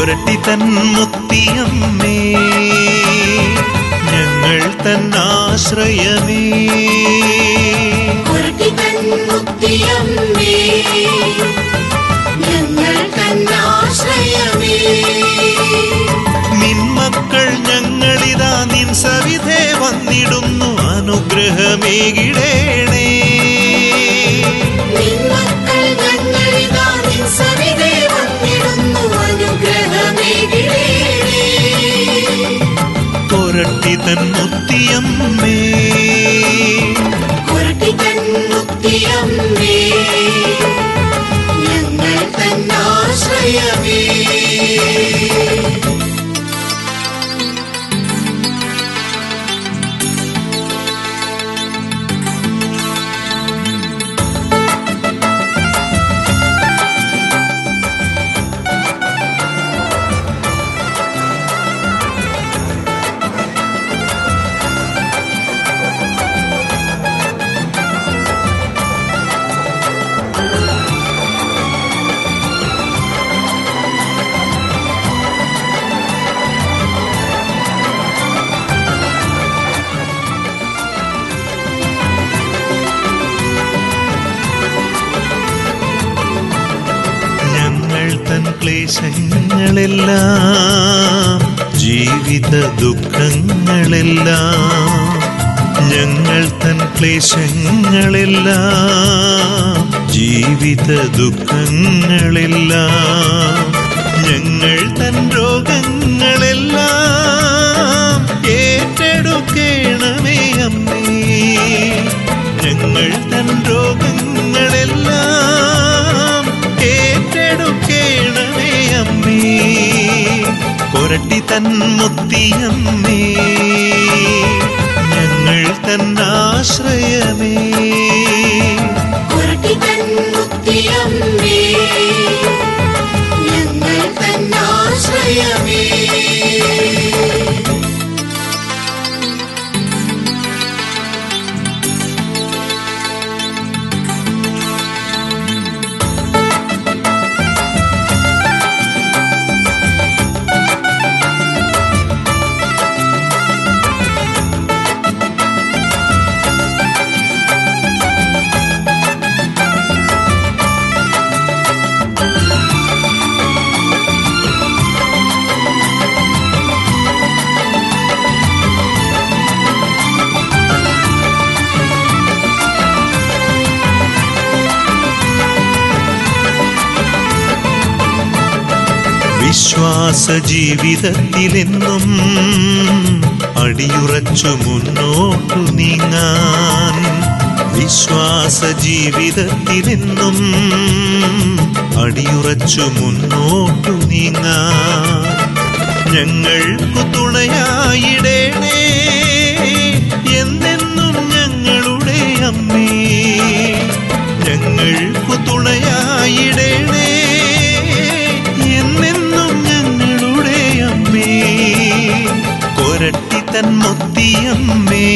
കൊരട്ടി തൻ മുത്തിയമ്മേ ഞങ്ങൾ തൻ ആശ്രയമേ പുരട്ടി തൻ മുത്തിയമ്മേ ഞങ്ങൾ തന്നാശ്രയമേ നിന്മക്കൾ ഞങ്ങളിതാ നിൻ സവിധേ വന്നിടുന്നു അനുഗ്രഹമേകിടേണേ നിന്മക്കൾ ഞങ്ങളിതാ നിൻ സവിധേ വന്നിടുന്നു അനുഗ്രഹമേകിടേണേ കൊരട്ടി തൻ മുത്തിയമ്മേ പുരട്ടി തൻ മുത്തിയമ്മേ ഞങ്ങൾ തന്നാശ്രയമേ ഞങ്ങൾ തൻ ക്ലേശങ്ങളെല്ലാം ജീവിത ദുഃഖങ്ങളെല്ലാം ഞങ്ങൾ തൻ ക്ലേശങ്ങളെല്ലാം ജീവിത ദുഃഖങ്ങളെല്ലാം ഞങ്ങൾ തൻ രോഗങ്ങളെല്ലാം ഏറ്റെടുക്കേണമേ അമ്മേ ഞങ്ങൾ തൻ രോഗങ്ങളെല്ലാം ഏറ്റെടുക്കേണമേ അമ്മേ കൊരട്ടി തൻ മുത്തിയമ്മേ ഞങ്ങൾ തൻ ആശ്രയമേ പുരട്ടി തൻ മുത്തിയമ്മേ ഞങ്ങൾ തന്നാശ്രയമേ വിശ്വാസ ജീവിതത്തിലെന്നും അടിയുറച്ചു മുന്നോട്ടു നീങ്ങാൻ വിശ്വാസ ജീവിതത്തിലെന്നും അടിയുറച്ചു മുന്നോട്ടു നീങ്ങാൻ ഞങ്ങൾക്കു തുണയായിടേണേ എന്നെന്നും ഞങ്ങളുടെ അമ്മേ ഞങ്ങൾക്കു തുണയായിടേണേ എന്നെന്നും ഞങ്ങളുടെ അമ്മേ കൊരട്ടി തൻ മുത്തിയമ്മേ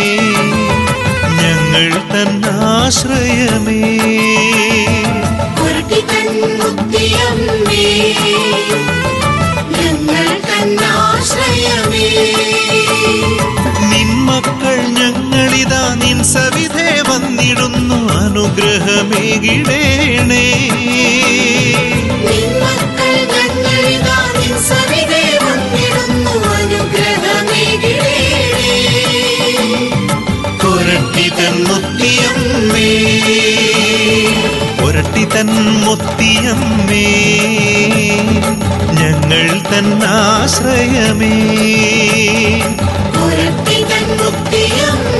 ഞങ്ങൾ തൻ ആശ്രയമേ പുരട്ടി തൻ മുത്തിയമ്മേ ഞങ്ങൾ തന്നാശ്രയമേ നിന്മക്കൾ ഞങ്ങളിതാ നിൻ സവിധേ വന്നിടുന്നു അനുഗ്രഹമേകിടേണേ നിന്മക്കൾ ഞങ്ങളിതാ നിൻ സവിധേ വന്നിടുന്നു അനുഗ്രഹമേകിടേണേ കൊരട്ടി തൻ മുത്തിയമ്മേ കൊരട്ടി തൻ മുത്തിയമ്മേ ഞങ്ങൾ തൻ ആശ്രയമേ പുരട്ടി തൻ മുത്തിയമ്മേ